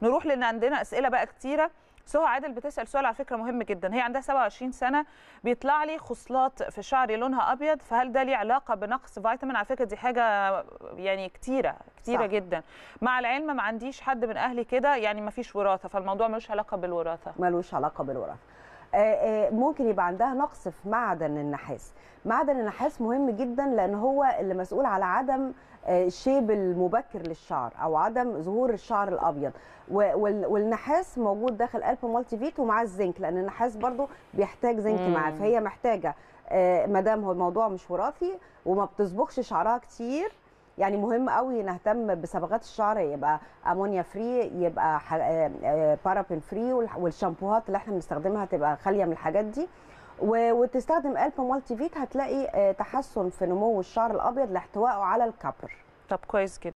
نروح لان عندنا اسئله بقى كتيره سهى عادل بتسال سؤال على فكره مهم جدا هي عندها 27 سنه بيطلع لي خصلات في شعري لونها ابيض فهل ده ليه علاقه بنقص فيتامين على فكره دي حاجه يعني كتيره كتيره صح. صح. جدا مع العلم ما عنديش حد من اهلي كده يعني ما فيش وراثه فالموضوع ملوش علاقه بالوراثه ملوش علاقه بالوراثه آه، آه، ممكن يبقى عندها نقص في معدن النحاس معدن النحاس مهم جدا لان هو اللي مسؤول على عدم آه، الشيب المبكر للشعر او عدم ظهور الشعر الابيض و- وال- والنحاس موجود داخل قلب مالتي فيت ومعاه الزنك لان النحاس برضو بيحتاج زنك مم. معاه فهي محتاجه ما دام هو الموضوع مش وراثي وما بتصبغش شعرها كتير يعني مهم قوي نهتم بصبغات الشعر يبقى امونيا فري يبقى ح- آه، آه، بارابين فري والح- والشامبوهات اللي احنا بنستخدمها تبقى خاليه من الحاجات دي و- وتستخدم الب مالتي فيت هتلاقي آه، تحسن في نمو الشعر الابيض لاحتوائه على الكبر طب كويس جدا